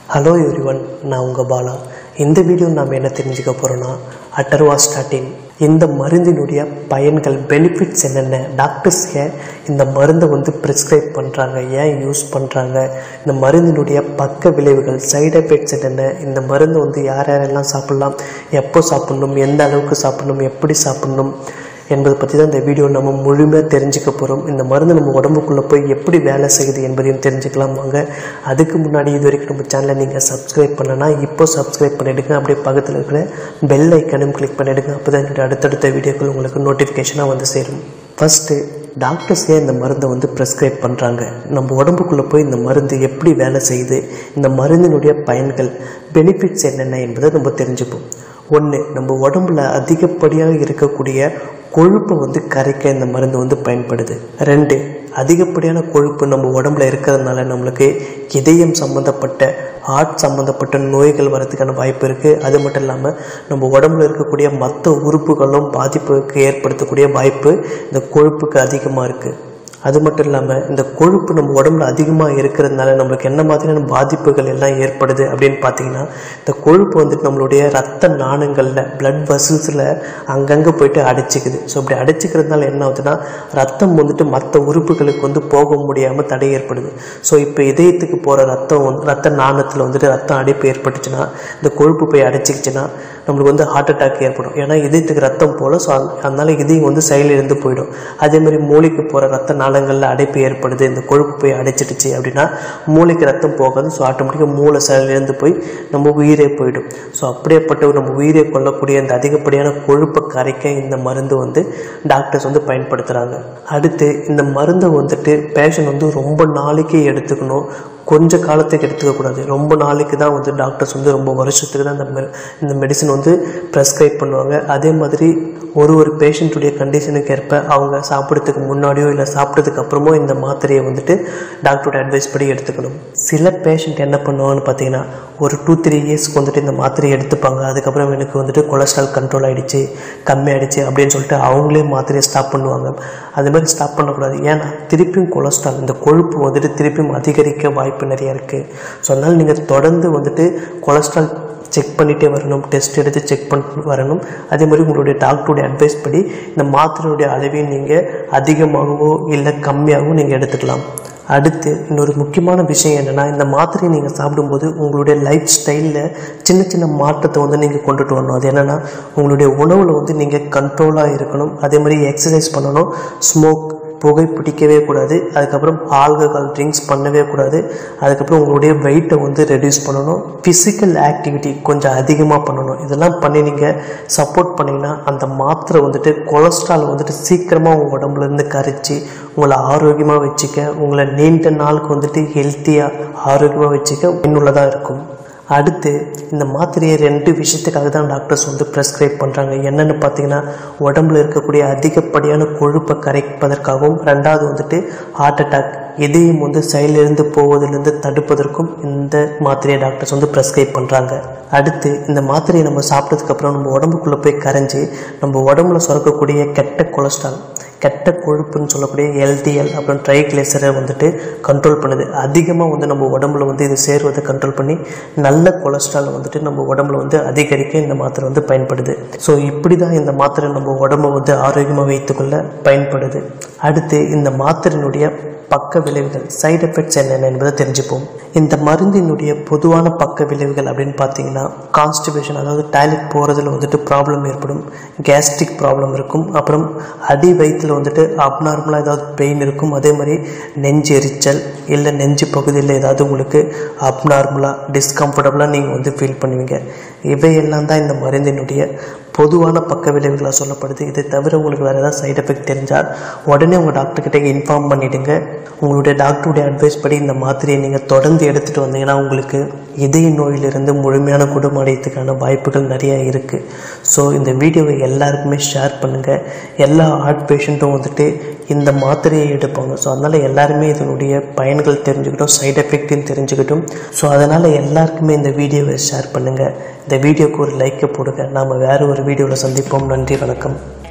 hello everyone நான் உங்கள் பாலா இந்த வீடியோ நாம் என்ன தெரிஞ்சுக்க போகிறோன்னா அட்டர்வா ஸ்டாட்டின் இந்த மருந்தினுடைய பயன்கள் பெனிஃபிட்ஸ் என்னென்ன டாக்டர்ஸ் ஏன் இந்த மருந்தை வந்து ப்ரிஸ்கிரைப் பண்ணுறாங்க ஏன் யூஸ் பண்ணுறாங்க இந்த மருந்தினுடைய பக்க விளைவுகள் சைடு எஃபெக்ட்ஸ் என்னென்ன இந்த மருந்து வந்து யார் யாரெல்லாம் சாப்பிட்லாம் எப்போ சாப்பிட்ணும் எந்த அளவுக்கு சாப்பிட்ணும் எப்படி சாப்பிட்ணும் என்பதை பற்றி தான் இந்த வீடியோ நம்ம முழுமையாக தெரிஞ்சுக்க போகிறோம் இந்த மருந்து நம்ம உடம்புக்குள்ளே போய் எப்படி வேலை செய்யுது என்பதையும் தெரிஞ்சுக்கலாம் வாங்க அதுக்கு முன்னாடி இது வரைக்கும் நம்ம சேனலை நீங்கள் சப்ஸ்கிரைப் பண்ணனா இப்போ சப்ஸ்கிரைப் பண்ணிவிடுங்க அப்படியே பக்கத்தில் இருக்கிற பெல் ஐக்கனும் கிளிக் பண்ணிவிடுங்க அப்போ தான் என்னுடைய அடுத்தடுத்த வீடியோக்கள் உங்களுக்கு நோட்டிஃபிகேஷனாக வந்து சேரும் ஃபஸ்ட்டு டாக்டர்ஸ் ஏன் இந்த மருந்தை வந்து ப்ரெஸ்கிரைப் பண்ணுறாங்க நம்ம உடம்புக்குள்ளே போய் இந்த மருந்து எப்படி வேலை செய்யுது இந்த மருந்தினுடைய பயன்கள் பெனிஃபிட்ஸ் என்னென்ன என்பதை நம்ம தெரிஞ்சுப்போம் ஒன்று நம்ம உடம்புல அதிகப்படியாக இருக்கக்கூடிய கொழுப்பை வந்து கரைக்க இந்த மருந்து வந்து பயன்படுது ரெண்டு அதிகப்படியான கொழுப்பு நம்ம உடம்புல இருக்கிறதுனால நம்மளுக்கு இதயம் சம்மந்தப்பட்ட ஹார்ட் சம்மந்தப்பட்ட நோய்கள் வரதுக்கான வாய்ப்பு இருக்குது அது மட்டும் இல்லாமல் நம்ம உடம்புல இருக்கக்கூடிய மற்ற உறுப்புகளும் பாதிப்புக்கு ஏற்படுத்தக்கூடிய வாய்ப்பு இந்த கொழுப்புக்கு அதிகமாக இருக்குது அது மட்டும் இல்லாமல் இந்த கொழுப்பு நம்ம உடம்புல அதிகமாக இருக்கிறதுனால நம்மளுக்கு என்ன மாதிரியான பாதிப்புகள் எல்லாம் ஏற்படுது அப்படின்னு பார்த்தீங்கன்னா இந்த கொழுப்பு வந்துட்டு நம்மளுடைய ரத்த நாணங்களில் பிளட் வசல்ஸில் அங்கங்கே போயிட்டு அடைச்சிக்குது ஸோ அப்படி அடைச்சிக்கிறதுனால என்ன ஆகுதுன்னா ரத்தம் வந்துட்டு மற்ற உறுப்புகளுக்கு வந்து போக முடியாமல் தடை ஏற்படுது ஸோ இப்போ இதயத்துக்கு போகிற ரத்தம் வந்து ரத்த நாணத்தில் வந்துட்டு ரத்தம் அடைப்பு ஏற்பட்டுச்சுன்னா இந்த கொழுப்பு போய் அடைச்சிக்கிச்சுன்னா நம்மளுக்கு வந்து ஹார்ட் அட்டாக் ஏற்படும் ஏன்னா இதயத்துக்கு ரத்தம் போல ஸோ அதனால இதயம் வந்து செயலிழந்து போயிடும் அதே மாதிரி மூளைக்கு போகிற ரத்த நாளங்களில் அடைப்பு ஏற்படுது இந்த கொழுப்பு போய் அடைச்சிடுச்சு அப்படின்னா மூளைக்கு ரத்தம் போகாது ஸோ ஆட்டோமேட்டிக்காக மூளை செயலிழந்து போய் நம்ம உயிரே போயிடும் ஸோ அப்படியேப்பட்ட நம்ம உயிரை கொல்லக்கூடிய இந்த அதிகப்படியான கொழுப்பை கரைக்க இந்த மருந்து வந்து டாக்டர்ஸ் வந்து பயன்படுத்துகிறாங்க அடுத்து இந்த மருந்தை வந்துட்டு பேஷண்ட் வந்து ரொம்ப நாளைக்கு எடுத்துக்கணும் கொஞ்ச காலத்துக்கு எடுத்துக்கக்கூடாது ரொம்ப நாளைக்கு தான் வந்து டாக்டர்ஸ் வந்து ரொம்ப வருஷத்துக்கு தான் இந்த மெ இந்த மெடிசன் வந்து ப்ரெஸ்கிரைப் பண்ணுவாங்க அதே மாதிரி ஒரு ஒரு பேஷண்ட்டுடைய கண்டிஷனுக்கு ஏற்ப அவங்க சாப்பிட்றதுக்கு முன்னாடியோ இல்லை சாப்பிட்றதுக்கு அப்புறமோ இந்த மாத்திரையை வந்துட்டு டாக்டரோட அட்வைஸ் படி எடுத்துக்கணும் சில பேஷண்ட் என்ன பண்ணுவாங்கன்னு பார்த்தீங்கன்னா ஒரு டூ த்ரீ இயர்ஸ்க்கு வந்துட்டு இந்த மாத்திரையை எடுத்துப்பாங்க அதுக்கப்புறம் எனக்கு வந்துட்டு கொலஸ்ட்ரால் கண்ட்ரோல் ஆகிடுச்சு கம்மியாயிடுச்சு அப்படின்னு சொல்லிட்டு அவங்களே மாத்திரையை ஸ்டாப் பண்ணுவாங்க அது மாதிரி ஸ்டாப் பண்ணக்கூடாது ஏன்னா திருப்பியும் கொலஸ்ட்ரால் இந்த கொழுப்பு வந்துட்டு திருப்பியும் அதிகரிக்க வாய்ப்பு நிறைய இருக்குது ஸோ அதனால் நீங்கள் தொடர்ந்து வந்துட்டு கொலஸ்ட்ரால் செக் பண்ணிகிட்டே வரணும் டெஸ்ட் எடுத்து செக் பண்ணி வரணும் அதே மாதிரி உங்களுடைய டாக்டருடைய அட்வைஸ் படி இந்த மாத்திரையுடைய அளவையும் நீங்கள் அதிகமாகவோ இல்லை கம்மியாகவோ நீங்கள் எடுத்துக்கலாம் அடுத்து இன்னொரு முக்கியமான விஷயம் என்னென்னா இந்த மாத்திரையை நீங்கள் சாப்பிடும்போது உங்களுடைய லைஃப் ஸ்டைலில் சின்ன சின்ன மாற்றத்தை வந்து நீங்கள் கொண்டுட்டு வரணும் அது என்னென்னா உங்களுடைய உணவில் வந்து நீங்கள் கண்ட்ரோலாக இருக்கணும் அதே மாதிரி எக்ஸசைஸ் பண்ணணும் ஸ்மோக் புகை பிடிக்கவே கூடாது அதுக்கப்புறம் ஆல்கஹால் ட்ரிங்க்ஸ் பண்ணவே கூடாது அதுக்கப்புறம் உங்களுடைய வெயிட்டை வந்து ரெடியூஸ் பண்ணணும் ஃபிசிக்கல் ஆக்டிவிட்டி கொஞ்சம் அதிகமாக பண்ணணும் இதெல்லாம் பண்ணி நீங்கள் சப்போர்ட் பண்ணிங்கன்னா அந்த மாத்திரை வந்துட்டு கொலஸ்ட்ரால் வந்துட்டு சீக்கிரமாக உங்கள் உடம்புலேருந்து கரைச்சி உங்களை ஆரோக்கியமாக வச்சுக்க உங்களை நீண்ட நாளுக்கு வந்துட்டு ஹெல்த்தியாக ஆரோக்கியமாக வச்சுக்க இன்னுள்ளதாக இருக்கும் அடுத்து இந்த மாத்திரையை ரெண்டு விஷயத்துக்காக தான் டாக்டர்ஸ் வந்து ப்ரெஸ்கிரைப் பண்ணுறாங்க என்னென்னு பார்த்தீங்கன்னா உடம்புல இருக்கக்கூடிய அதிகப்படியான கொழுப்பை கரைப்பதற்காகவும் ரெண்டாவது வந்துட்டு ஹார்ட் அட்டாக் இதயம் வந்து செயலிழந்து போவதிலிருந்து தடுப்பதற்கும் இந்த மாத்திரையை டாக்டர்ஸ் வந்து ப்ரெஸ்கிரைப் பண்ணுறாங்க அடுத்து இந்த மாத்திரையை நம்ம சாப்பிட்டதுக்கப்புறம் நம்ம உடம்புக்குள்ளே போய் கரைஞ்சி நம்ம உடம்புல சுரக்கக்கூடிய கெட்ட கொலஸ்ட்ரால் கெட்ட கொழுப்புன்னு சொல்லக்கூடிய எல்டிஎல் அப்புறம் ட்ரைக்ளேசரை வந்துட்டு கண்ட்ரோல் பண்ணுது அதிகமாக வந்து நம்ம உடம்புல வந்து இது சேருவதை கண்ட்ரோல் பண்ணி நல்ல கொலஸ்ட்ரால் வந்துட்டு நம்ம உடம்புல வந்து அதிகரிக்க இந்த மாத்திரை வந்து பயன்படுது ஸோ இப்படி தான் இந்த மாத்திரை நம்ம உடம்பை வந்து ஆரோக்கியமாக வைத்துக்கொள்ள பயன்படுது அடுத்து இந்த மாத்திரையினுடைய பக்க விளைவுகள் சைடு எஃபெக்ட்ஸ் என்னென்ன என்பதை தெரிஞ்சுப்போம் இந்த மருந்தினுடைய பொதுவான பக்க விளைவுகள் அப்படின்னு பார்த்தீங்கன்னா கான்ஸ்டிபேஷன் அதாவது டாய்லெட் போகிறதுல வந்துட்டு ப்ராப்ளம் ஏற்படும் கேஸ்ட்ரிக் ப்ராப்ளம் இருக்கும் அப்புறம் அடி வயிற்றில் வந்துட்டு அப்நார்மலாக ஏதாவது பெயின் இருக்கும் அதே மாதிரி நெஞ்சு எரிச்சல் இல்லை நெஞ்சு பகுதியில் ஏதாவது உங்களுக்கு அப்நார்மலாக டிஸ்கம்ஃபர்டபுளாக நீங்கள் வந்து ஃபீல் பண்ணுவீங்க இவையெல்லாம் தான் இந்த மருந்தினுடைய பொதுவான பக்க விளைவுகளாக சொல்லப்படுது இதை தவிர உங்களுக்கு வேறு ஏதாவது சைடு எஃபெக்ட் தெரிஞ்சால் உடனே உங்கள் டாக்டர்கிட்ட இன்ஃபார்ம் பண்ணிவிடுங்க உங்களுடைய டாக்டருடைய அட்வைஸ் படி இந்த மாத்திரையை நீங்கள் தொடர்ந்து எடுத்துகிட்டு வந்தீங்கன்னா உங்களுக்கு இதய நோயிலிருந்து முழுமையான குணமடையத்துக்கான வாய்ப்புகள் நிறைய இருக்குது ஸோ இந்த வீடியோவை எல்லாருக்குமே ஷேர் பண்ணுங்கள் எல்லா ஹார்ட் பேஷண்ட்டும் வந்துட்டு இந்த மாத்திரையை எடுப்பாங்க ஸோ அதனால் எல்லாருமே இதனுடைய பயன்கள் தெரிஞ்சுக்கிட்டோம் சைடு எஃபெக்ட்டையும் தெரிஞ்சுக்கிட்டோம் ஸோ அதனால் எல்லாருக்குமே இந்த வீடியோவை ஷேர் பண்ணுங்கள் இந்த வீடியோக்கு ஒரு லைக்கை போடுங்க நாம் வேறு ஒரு வீடியோவில் சந்திப்போம் நன்றி வணக்கம்